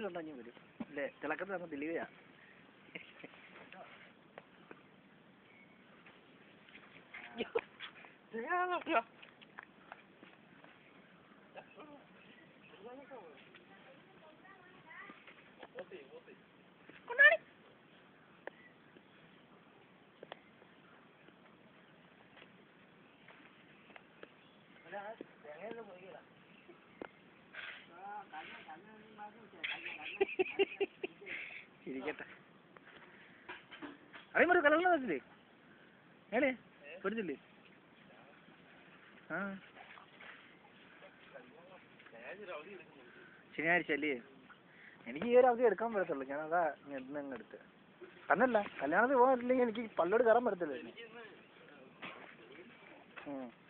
Food കണ്ടാഞ്ഞു വരും അല്ലേ തിളക്കത്ത് നമ്മൾ ഡെലിവറിയാ ഇരിക്കട്ടെ അറിയുമ്പോ ഒരു കല്യാണം വെച്ചില്ലേ ഏടേ പഠിച്ചില്ലേ ആ ശനിയാഴ്ച അല്ലേ എനിക്ക് ഈ ഒരു അവധി എടുക്കാൻ പറ്റത്തുള്ളൂ ഞാൻ അതാ ഇന്ന് അങ്ങ് എടുത്ത് അന്നല്ല കല്യാണത്തിന് പോകാൻ പറ്റില്ലെങ്കിൽ എനിക്ക് പള്ളോട് കയറാൻ പറ്റത്തില്ല ഉം.